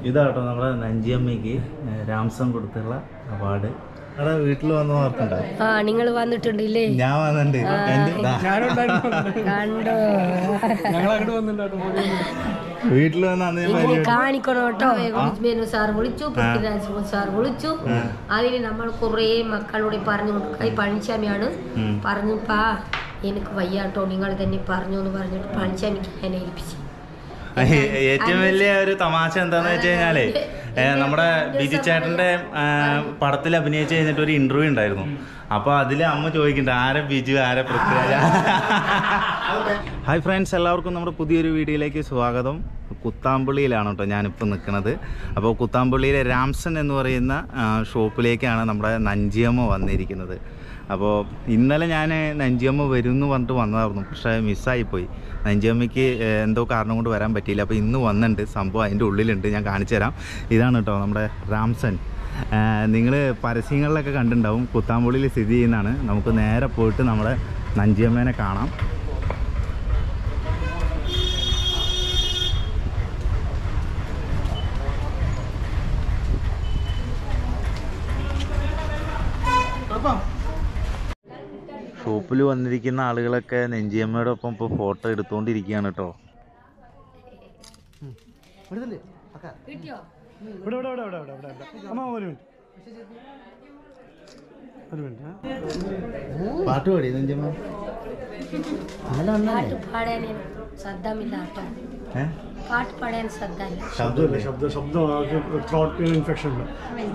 ഇതാട്ടോ നമ്മുടെ നഞ്ചിയമ്മയ്ക്ക് ഏഹ്, രാംസം കൊടുത്തുള്ള അവാർഡ് അവിടെ വീട്ടിൽ വന്ന് ഓർക്കണ്ട ആ നിങ്ങൾ വന്നിട്ടുണ്ടില്ലേ ഞാൻ വന്നിട്ടുണ്ട് എന്റെ ദാ, കണ്ടോ വീട്ടിൽ വന്ന് അന്ന് ഞാൻ ഇങ്ങനെ കാണിക്കണം കേട്ടോ സാർ വിളിച്ചു പൃഥ്വിരാജ് സാർ വിളിച്ചു അതിന് നമ്മൾ കുറേ മക്കളോട് പറഞ്ഞു കൊടുക്കായി പഴനിസ്വാമിയാണ് ഉം. പറഞ്ഞു പാ എനിക്ക് വയ്യാട്ടോ നിങ്ങൾ തന്നെ പറഞ്ഞു എന്ന് പറഞ്ഞിട്ട് പഴനിസ്വാമിക്ക് എന്നെ ഏൽപ്പിച്ചു ഏ- ഏറ്റവും വലിയ ഒരു തമാശ എന്താന്ന് വെച്ച് കഴിഞ്ഞാലേ ഏ, നമ്മുടെ ബിജു ചേട്ടന്റെ ആ, പടത്തിൽ അഭിനയിച്ച് കഴിഞ്ഞിട്ട് ഒരു ഇന്റർവ്യൂ ഉണ്ടായിരുന്നു അപ്പൊ അതില് അമ്മ ചോദിക്കുന്നുണ്ട് ആരെ ബിജു ആരെ പൃഥ്വിരാജ ഹായ് ഫ്രണ്ട്സ് എല്ലാവർക്കും നമ്മുടെ പുതിയൊരു വീഡിയോയിലേക്ക് സ്വാഗതം കുത്താമ്പള്ളിയിലാണ് കേട്ടോ ഞാനിപ്പോൾ നിൽക്കുന്നത് അപ്പോൾ കുത്താമ്പള്ളിയിലെ രാംസൺ എന്ന് പറയുന്ന ആ, ഷോപ്പിലേക്കാണ് നമ്മുടെ നഞ്ചിയമ്മ വന്നിരിക്കുന്നത് അപ്പോൾ ഇന്നലെ ഞാൻ നഞ്ചിയമ്മ വരും എന്ന് പറഞ്ഞിട്ട് വന്നതായിരുന്നു പക്ഷേ മിസ്സായിപ്പോയി നഞ്ചിയമ്മയ്ക്ക് ഏഹ്, എന്തോ കാരണം കൊണ്ട് വരാൻ പറ്റിയില്ല അപ്പോൾ ഇന്ന് വന്നിട്ടുണ്ട് സംഭവം അതിൻ്റെ ഉള്ളിലുണ്ട് ഞാൻ കാണിച്ചു തരാം ഇതാണ് കേട്ടോ നമ്മുടെ രാംസൺ നിങ്ങൾ പരസ്യങ്ങളിലൊക്കെ കണ്ടിട്ടുണ്ടാവും കുത്താമ്പുള്ളിയിൽ സ്ഥിതി ചെയ്യുന്നതാണ് നമുക്ക് നേരെ പോയിട്ട് നമ്മുടെ നഞ്ചിയമ്മേനെ കാണാം ഷോപ്പിൽ വന്നിരിക്കുന്ന ആളുകളൊക്കെ നെഞ്ചിയമ്മയുടെ ഒപ്പം ഇപ്പോൾ ഫോട്ടോ എടുത്തുകൊണ്ടിരിക്കുകയാണ് കേട്ടോ കിട്ടിയോ ഇവിടെ ഇവിടെ ഇവിടെ ഇവിടെ ഇവിടെ ഇവിടെ ഇവിടെ അമ്മ ഒരു മിനിറ്റ് ഒരു മിനിറ്റ് പാട്ട് പാടി നെഞ്ചിയമ്മ പാട്ട് പാടാൻ ശ്രദ്ധമില്ല കേട്ടോ ഏ പാട്ട് പാടാൻ ശ്രദ്ധയില്ല ശബ്ദമില്ലേ ശബ്ദ ശബ്ദം ത്രോട്ട് ഇൻഫെക്ഷൻ ഉണ്ട്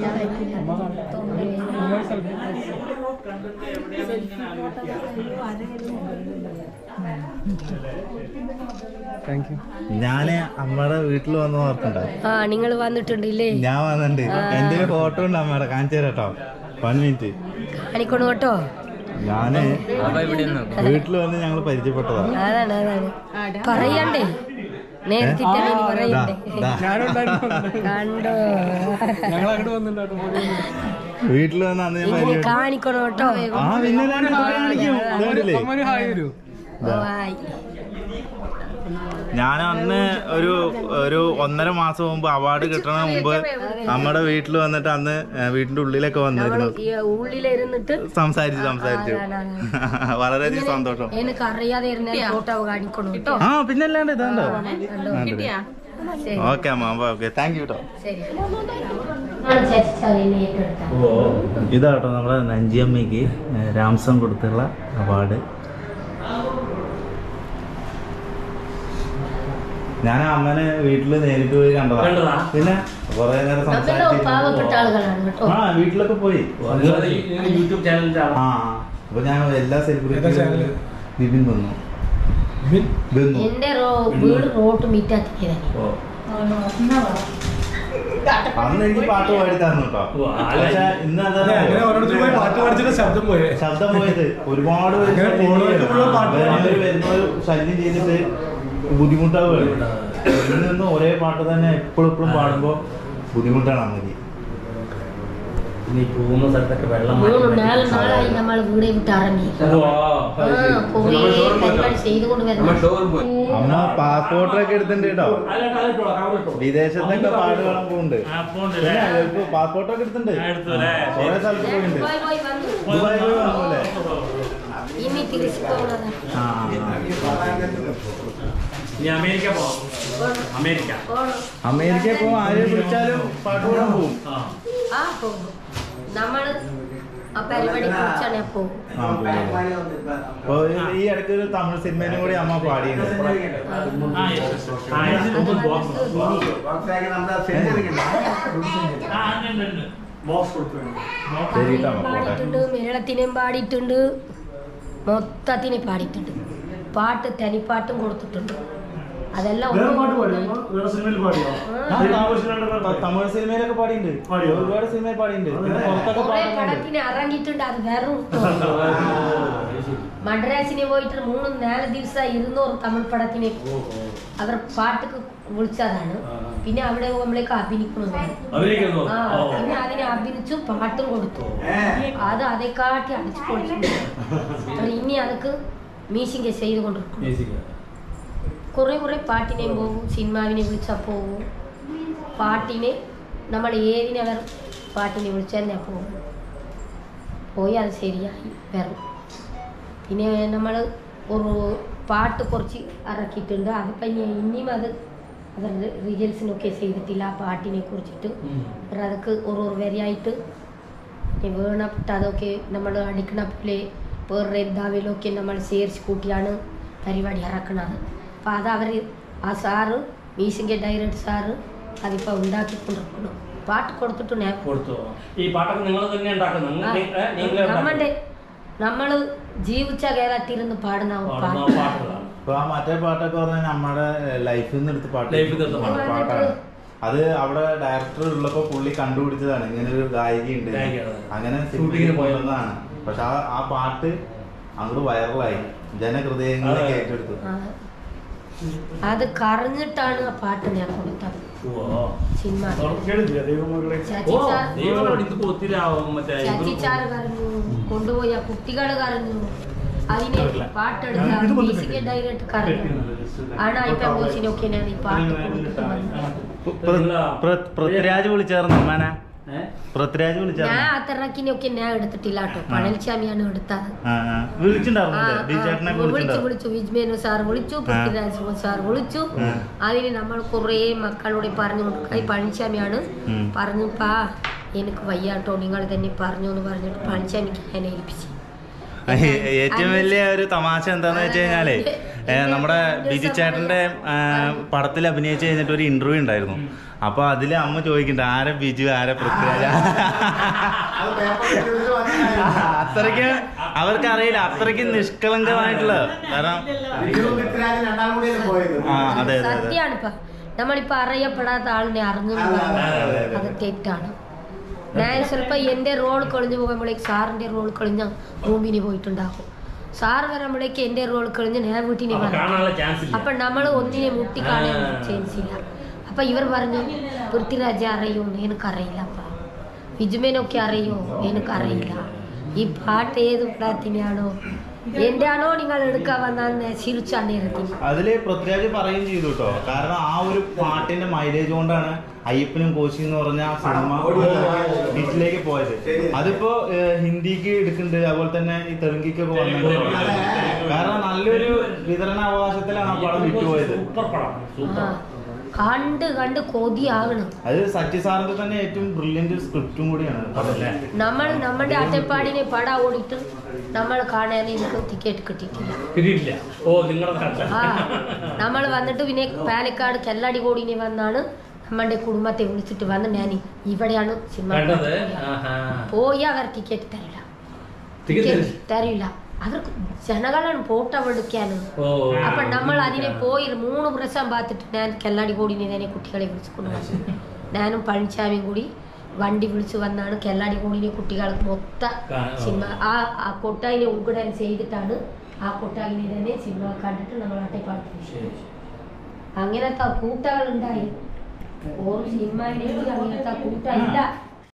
താങ്ക് യു ഞാൻ അമ്മയുടെ വീട്ടിൽ വന്ന് ഓർക്കണ്ട ആ നിങ്ങൾ വന്നിട്ടുണ്ടില്ലേ ഞാൻ വന്നിട്ടുണ്ട് എൻ്റെ ഒരു ഫോട്ടോ ഉണ്ട് അമ്മയുടെ കാണിച്ചു തരാം കേട്ടോ വൺ മിനിറ്റ് കാണിക്കണം കേട്ടോ ഞാന് വീട്ടിൽ വന്ന് ഞങ്ങൾ പരിചയപ്പെട്ടതാ അതാണ് അതാണ് പറയണ്ടേ നേരത്തെ തന്നെ ഇനി പറയണ്ടേ ദാ, കണ്ടോ ഞങ്ങൾ അങ്ങോട്ട് വന്നിട്ടുണ്ടായിരുന്നു വീട്ടിൽ വന്ന് അന്ന് ഞാൻ ഇങ്ങനെ പരിചയപ്പെട്ടു കാണിക്കണം കേട്ടോ ആ പിന്നെ ഞാൻ ഇപ്പൊ കാണിക്കും ഇതുകൊണ്ടില്ലേ? അമ്മ ഒരു ഹായ് വരൂ ഓ, ആയി. ഞാൻ അന്ന് ഒരു ഒരു ഒന്നര മാസം മുമ്പ് അവാർഡ് കിട്ടണ മുമ്പ് നമ്മുടെ വീട്ടിൽ വന്നിട്ട് അന്ന് ഏ, വീടിന്റെ ഉള്ളിലൊക്കെ വന്നിരുന്നു ഈ ഉള്ളിലിരുന്നിട്ട് സംസാരിച്ചു സംസാരിച്ചു വളരെയധികം സന്തോഷം എനിക്ക് അറിയാതെ ഇരുന്ന ഫോട്ടോ കാണിക്കണം കേട്ടോ ആ പിന്നല്ലാണ്ട് ഇതാണ്ടോ ശരി ഓക്കെ അമ്മ ഓക്കെ താങ്ക് യു കേട്ടോ ശരി ചേച്ചാൽ എന്നെ ഏറ്റെടുത്താ ഇതാട്ടോ നമ്മുടെ നഞ്ചിയമ്മയ്ക്ക് രാംസം കൊടുത്തുള്ള അവാർഡ് ഞാൻ അമ്മനെ വീട്ടിൽ നേരിട്ട് പോയി കണ്ടതാ പിന്നെ കുറെ നേരം നമ്മള് പാവപ്പെട്ട സംസാരിച്ചു ആളുകളാണ് കേട്ടോ ആ വീട്ടിലൊക്കെ പോയി യൂട്യൂബ് ചാനലിന്റെ ആ അപ്പൊ ഞാൻ എല്ലാ സെലിബ്രിറ്റി ബിബിൻ വന്നു വന്നു എന്റെ റോ- വീട് റോട്ട് മിറ്റാത്തി അന്ന് എനിക്ക് പാട്ട് പാടി തന്നു കേട്ടോ ഓ, ആളെ- പക്ഷെ ഇന്ന് അതാ അങ്ങനെ ഓരോരുത്തർ പോയി പാട്ട് പഠിച്ചിട്ട് ശബ്ദം പോയേ ശബ്ദം പോയത് ഒരുപാട് പേര് അങ്ങനെ ശല്യം പോണവർക്ക് ചെയ്യും. മുഴുവൻ പാട്ട് വരുന്നവര് വരുന്നവര് ശല്യം ചെയ്തിട്ട് ബുദ്ധിമുട്ടാവുകയാണ് ഇതിൽ നിന്ന് ഒരേ പാട്ട് തന്നെ എപ്പോഴും എപ്പോഴും പാടുമ്പോ ബുദ്ധിമുട്ടാണ് അമ്മക്ക് നീ പോകുന്ന സ്ഥലത്തൊക്കെ വെള്ളം മൂന്ന് നാല് നാളായി നമ്മൾ വീടെ വിട്ട് ഇറങ്ങി ആ കുറേ പരിപാടി ചെയ്തുകൊണ്ട് വരുന്നു അമ്മ പാസ്പോർട്ടൊക്കെ എടുത്തിട്ടുണ്ട് കേട്ടോ വിദേശത്തൊക്കെ പാട് കാണാൻ പോകുന്നുണ്ട് പാസ്പോർട്ടൊക്കെ എടുത്തിട്ടുണ്ട് കുറെ സ്ഥലത്ത് പോയിട്ടുണ്ട് പോയി പോയി വന്നു ദുബായ് പോയി വന്നൂല്ലേ ഇനി തിരിച്ചു പോകുന്നതാണ് ആ നീ അമേരിക്ക പോവാം അമേരിക്ക പോണം അമേരിക്കയിൽ പോകും ആരെ വിളിച്ചാലും പാട്ട് പാടാൻ പോകും ആ ആ പോകും നമ്മൾ ആ പരിപാടി കുറിച്ചാണ് പോകും ആ, പോകും. അപ്പൊ ഈ- ഈ ഇടയ്ക്ക് ഒരു തമിഴ് സിനിമയിലും കൂടി അമ്മ പാടിയിട്ടുണ്ട് ആ yes. ആ, yes. ഒന്ന് box. ആ, ഉണ്ട്, ഉണ്ട്, ഉണ്ട്. ശരി കേട്ടോ അമ്മ പോട്ടെ പാടിയിട്ടുണ്ട് മേളത്തിനെയും പാടിയിട്ടുണ്ട് മൊത്തത്തിനെ പാടിയിട്ടുണ്ട് പാട്ട് തനിപ്പാട്ടും കൊടുത്തിട്ടുണ്ട് അതെല്ലാം വേറെ ഒന്നും പാട്ട് പാടിയോ അമ്മ? വേറെ സിനിമയിൽ പാടിയോ ആ, ആവശ്യമില്ലാണ്ട് വേറെ പാട്ട്. തമിഴ് സിനിമയിലൊക്കെ പാടിയിട്ടുണ്ട് പാടിയോ? ഒരുപാട് സിനിമയിൽ പാടിയിട്ടുണ്ട് പിന്നെ പുറത്തൊക്കെ കുറെ പാടുന്നുണ്ട് പടത്തിന് ഇറങ്ങിയിട്ടുണ്ട് അത് വെറും മദ്രാസിന് പോയിട്ട് മൂന്ന് നാല് ദിവസം ഇരുന്നൂറ് തമിഴ് പടത്തിന് അവർ പാട്ടൊക്കെ വിളിച്ചതാണ് പിന്നെ അവിടെ നമ്മളേക്ക് അഭിനയിക്കണം അമേരിക്കയിൽ ആ നിന്ന് ഓ. പിന്നെ അതിനെ അഭിനയിച്ചു പാട്ടും കൊടുത്തു അത് അതേക്കാട്ടി അടിച്ചു പൊളിച്ചു അവർ ഇനി അതൊക്കെ മീശിങ്ക ചെയ്ത് കൊണ്ടിരിക്കും കുറെ കുറെ പാട്ടിനെയും പോകും സിനിമാവിനെ വിളിച്ചാൽ പോകും പാട്ടിന് നമ്മൾ ഏതിനെ അവർ പാട്ടിനെ വിളിച്ചാൽ ഞാൻ പോകും പോയി അത് ശരിയായി വരും പിന്നെ നമ്മൾ ഒരു പാട്ട് കുറച്ച് ഇറക്കിയിട്ടുണ്ട് അതിപ്പം ഇനി ഇനിയും അത് അവർ റിഹേഴ്സലൊക്കെ ചെയ്തിട്ടില്ല ആ പാട്ടിനെ കുറിച്ചിട്ട് അവർ അതൊക്കെ ഒരു ഒരു വരിയായിട്ട് ഇനി വീണപ്പെട്ട് അതൊക്കെ നമ്മൾ അടിക്കണ പോലെ വേറെ എന്താവിലൊക്കെ നമ്മൾ ചേർച്ച് കൂട്ടിയാണ് പരിപാടി ഇറക്കുന്നത് അപ്പം അത് അവർ ആ സാറ് മ്യൂസിക് ഡയറക്ടർ സാറ് അതിപ്പോൾ ഉണ്ടാക്കിക്കൊണ്ടിരിക്കുന്നു പാട്ട് കൊടുത്തിട്ട് ഞാൻ കൊടുത്തു ഈ പാട്ടൊക്കെ നിങ്ങൾ തന്നെ ഉണ്ടാക്കുന്നു ആ, നമ്മളുടെ നമ്മൾ ജീവിച്ച കേരളത്തിരുന്ന് പാടുന്ന ഒരു പാടുന്ന പാട്ട് പാട്ടുകളാണ് ഇപ്പൊ ആ മറ്റേ പാട്ടൊക്കെ പറഞ്ഞാൽ നമ്മുടെ ലൈഫിൽ നിന്ന് എടുത്ത് പാട്ട് Life ൽ നിന്ന് എടുത്ത പാട്ട്. പാട്ടാണ് അത് അവിടെ ഡയറക്ടർ ഉള്ളപ്പോ പുള്ളി കണ്ടുപിടിച്ചതാണ് ഇങ്ങനെ ഒരു ഗായികയുണ്ട് ഗായികയാണ്. അങ്ങനെ ഷൂട്ടിങ്ങിന് സിനിമയിൽ പോയത്. കൊണ്ടുവന്നതാണ് പക്ഷെ ആ ആ പാട്ട് അങ്ങോട്ട് വൈറലായി ജനഹൃദയങ്ങളിലേക്ക് അതെ. ഏറ്റെടുത്തു ആ. അത് കറഞ്ഞിട്ടാണ് ആ പാട്ട് ഞാൻ കൊടുത്തത് ഓ സിനിമ കേട്ടില്ല ദൈവമകളെ ഓ ചാച്ചിച്ചാർ ദൈവങ്ങളോട് ഇത് ഒത്തിരി ആവും മറ്റേ ചാച്ചിച്ചാർ കരഞ്ഞു കൊണ്ടുപോയ കുട്ടികൾ കരഞ്ഞു അതിനെ പാട്ടെടുത്ത ഇത് വന്ന് മ്യൂസിക് ഡയറക്ടർ കരഞ്ഞു ആണ് ഇപ്പം കോച്ചിനൊക്കെ ഞാൻ ഈ പാട്ട് കൊടുത്തിട്ട് വന്നത് പൃഥ്വിരാജ് വിളിച്ചായിരുന്നു അമ്മാനെ ഏ? പൃഥ്വിരാജ് ഞാൻ വിളിച്ചായിരുന്നു അത്തറക്കിനൊക്കെ ഞാൻ എടുത്തിട്ടില്ല കേട്ടോ പഴനിച്ചാമിയാണ് എടുത്തത് ആ, ആ. വിളിച്ചിട്ടുണ്ടായിരുന്നു ആ, അല്ലേ? ബിജുചേട്ടനെ ആ, വിളിച്ചു വിളിച്ചിട്ടുണ്ടായിരുന്നു വിളിച്ചു വിജ്മേനു സാർ വിളിച്ചു പൃഥ്വിരാജ് സാർ വിളിച്ചു ആ. അതിന് നമ്മൾ കുറേ മക്കളോട് പറഞ്ഞു കൊടുക്കുക ഈ പഴനിച്ചാമിയാണ് ഉം. പറഞ്ഞു പാ എനിക്ക് വയ്യാട്ടോ നിങ്ങൾ തന്നെ പറഞ്ഞു എന്ന് പറഞ്ഞിട്ട് പഴനിച്ചാമിക്ക് ഞാൻ ഏൽപ്പിച്ചു ഏ- ഏറ്റവും വലിയ ഒരു തമാശ എന്താന്ന് വെച്ച് കഴിഞ്ഞാലേ ഏ, നമ്മുടെ ബിജു ചേട്ടന്റെ പടത്തിൽ അഭിനയിച്ച് കഴിഞ്ഞിട്ട് ഒരു ഇന്റർവ്യൂ ഉണ്ടായിരുന്നു അപ്പൊ അതില് അമ്മ ചോദിക്കണ്ട ആരെ ബിജു ആരെ പൃഥ്വിരാജ് അത്രയ്ക്ക് അവർക്ക് അറിയില്ല അത്രയ്ക്ക് നിഷ്കളങ്കമായിട്ടുള്ള കാരണം ആ അതെ അതെ അതെ സത്യാണ് ഇപ്പൊ നമ്മളിപ്പോ അറിയപ്പെടാത്ത ആളിനെ അറിഞ്ഞു എന്ന് പറഞ്ഞാൽ അത് തെറ്റാണ് ഞാൻ ചിലപ്പോ എന്റെ റോൾ കളിഞ്ഞു പോകുമ്പോഴേക്ക് സാറിന്റെ റോൾ കളിഞ്ഞ റൂമിന് പോയിട്ടുണ്ടാകും സാർ വരുമ്പോഴേക്ക് എന്റെ റോൾ കളിഞ്ഞ് ഞാൻ വീട്ടിന് അപ്പൊ വന്നു കാണാനുള്ള ചാൻസ് ഇല്ല അപ്പൊ നമ്മൾ ഒന്നിനെ മുട്ടി കാണാൻ ആ. ചാൻസ് ഇല്ല അപ്പൊ ഇവർ പറഞ്ഞു പൃഥ്വിരാജ് അറിയോ എനിക്കറിയില്ല അപ്പ വിജുമേനൊക്കെ അറിയോ എനിക്കറിയില്ല ഈ പാട്ട് ഏത് പടത്തിനാണോ എന്റെ ആണോ നിങ്ങൾ എടുക്കാൻ വന്നാൽ ചിരിച്ചാണ് നേരത്തിൽ അതില് പൃഥ്വിരാജ് പറയുകയും ചെയ്തു കേട്ടോ കാരണം ആ ഒരു പാട്ടിന്റെ മൈലേജ് കൊണ്ടാണ് അയ്യപ്പനും കോശി എന്ന് പറഞ്ഞ ആ സിനിമ ഹിറ്റിലേക്ക് പോയത് അതിപ്പോ ഏഹ്, ഹിന്ദിക്ക് എടുക്കുന്നുണ്ട് അതുപോലെ തന്നെ ഈ തെലുങ്കിക്കൊക്കെ വന്നിട്ടുണ്ട് കാരണം നല്ലൊരു വിതരണാവകാശത്തിലാണ് ആ പടം വിറ്റുപോയത് സൂപ്പർ പടം സൂപ്പർ കണ്ട് കണ്ട് കൊതിയാകണം അത് സത്യ സാറിന്റെ തന്നെ ഏറ്റവും ബ്രില്യന്റ് സ്ക്രിപ്റ്റും കൂടിയാണ് അതല്ലേ നമ്മൾ നമ്മുടെ അട്ടപ്പാടിനെ പട ഓടിയിട്ട് നമ്മൾ കാണാൻ എനിക്ക് ടിക്കറ്റ് കിട്ടിയിട്ടില്ല കിട്ടിയിട്ടില്ല ഓ നിങ്ങളുടെ ആ നമ്മൾ വന്നിട്ട് പിന്നെ പാലക്കാട് കെല്ലാടി കോടിനെ വന്നാണ് നമ്മളുടെ കുടുംബത്തെ വിളിച്ചിട്ട് വന്ന് ഞാൻ ഇവിടെയാണ് സിനിമ കണ്ടത് ആഹാ. പോയി അവർ ടിക്കറ്റ് തരില്ല ടിക്കറ്റ് ടിക്കറ്റ് തരില്ല അവർക്ക് ജനങ്ങളാണ് ഫോട്ടോ എടുക്കാനും ഓ അപ്പൊ നമ്മൾ അതിനെ പോയി മൂന്ന് പ്രാവശ്യം പാത്തിട്ട് ഞാൻ കെല്ലാടി കോടിനെ തന്നെ കുട്ടികളെ വിളിച്ചുകൊണ്ട് വന്നു ഞാനും പഴനിച്ചാമിയും കൂടി വണ്ടി വിളിച്ചു വന്നാണ് കെല്ലാടി കോടിനെ കുട്ടികൾക്ക് മൊത്ത ആ, ആ. സിനിമ ആ ആ കൊട്ടായിനെ ഉൾപ്പെടാൻ ചെയ്തിട്ടാണ് ആ കൊട്ടായിനെ തന്നെ സിനിമ കണ്ടിട്ട് നമ്മൾ അട്ടപ്പാട്ട് ശരി. അങ്ങനത്തെ കൂട്ടകൾ ഉണ്ടായി ഓരോ സിനിമയിലേക്ക് അങ്ങനത്തെ കൂട്ട ഇല്ല